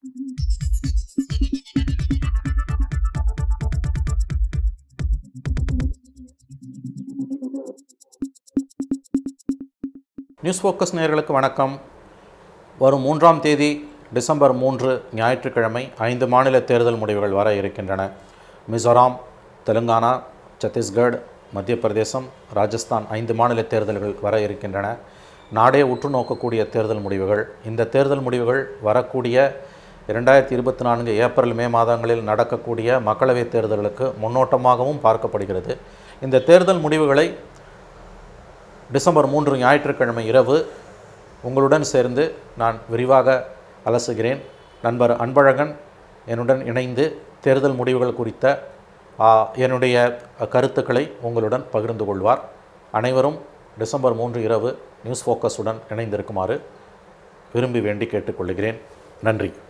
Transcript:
news focus நேயர்களுக்கு வணக்கம் வரும் மூன்றாம் தேதி டிசம்பர் மூன்று ஞாயிற்றுக்கிழமை ஐந்து மாநில தேர்தல் முடிவுகள் வர இருக்கின்றன மிசோராம் தெலுங்கானா சத்தீஸ்கர் மத்திய பிரதேசம் ராஜஸ்தான் ஐந்து மாநில தேர்தல்கள் வர இருக்கின்றன நாடே உற்று நோக்கக்கூடிய தேர்தல் முடிவுகள் இந்த தேர்தல் முடிவுகள் வரக்கூடிய இரண்டாயிரத்தி இருபத்தி நான்கு ஏப்ரல் மே மாதங்களில் நடக்கக்கூடிய மக்களவைத் தேர்தலுக்கு முன்னோட்டமாகவும் பார்க்கப்படுகிறது இந்த தேர்தல் முடிவுகளை டிசம்பர் மூன்று ஞாயிற்றுக்கிழமை இரவு உங்களுடன் சேர்ந்து நான் விரிவாக அலசுகிறேன் நண்பர் அன்பழகன் என்னுடன் இணைந்து தேர்தல் முடிவுகள் குறித்த ஆ, என்னுடைய கருத்துக்களை உங்களுடன் பகிர்ந்து கொள்வார் அனைவரும் டிசம்பர் மூன்று இரவு நியூஸ் ஃபோக்கஸுடன் இணைந்திருக்குமாறு விரும்பி வேண்டி கேட்டுக்கொள்கிறேன் நன்றி